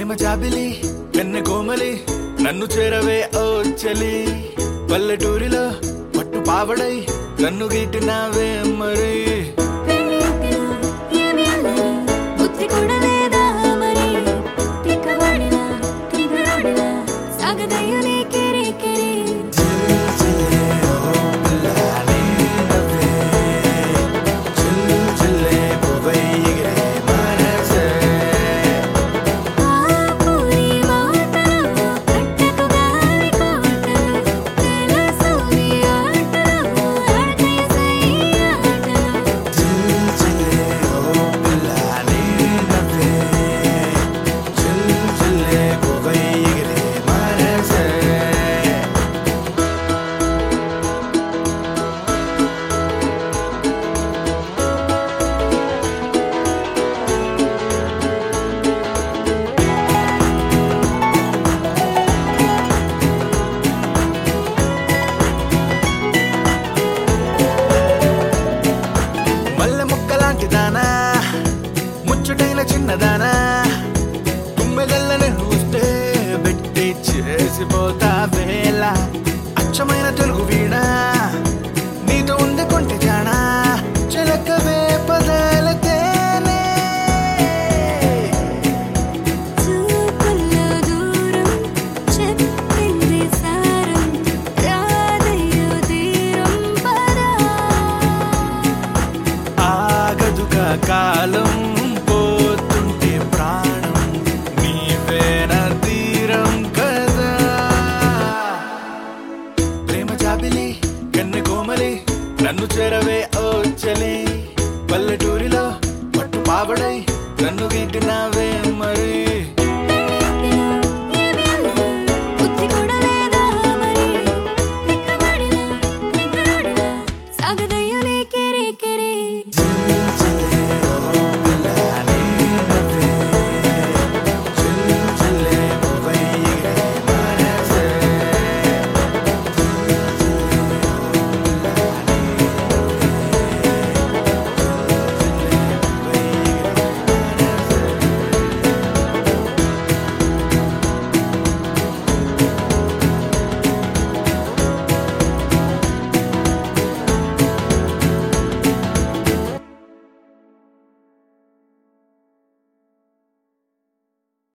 ప్రేమ జాబిలి కన్నె కోమలి నన్ను చేరవే ఓ చలి పల్లెటూరిలో పట్టు పావడై నన్ను గీటినావే మరి పెళ్ళింటిలో ఏమి అల్లరి, బుద్ధి కూడా లేదా మరి తిక్కవాడినా, తింగరోడినా, సాగదయ్యో నీ కిరి కిరి. ఆ పూరి మాటలో కట్టకు గాలి కోటలు, తెలుసు నీ ఆటలు, ఆడతాయి సై ఆటలు. మల్లె ముక్కలాంటి దానా ముచ్చటైన చిన్నదానా తుమ్మెదల్లని చూస్తే పెట్టి చేసిపోతా వేళ అచ్చమైన తెలుగు వీణ నీతో ఉండే కొంటి జానా చిలకవే పదాల తేనే చూపుల్లో దూరం చెప్పింది సారం రాదయ్యో తీరం పరా ఆగదుగా కాలం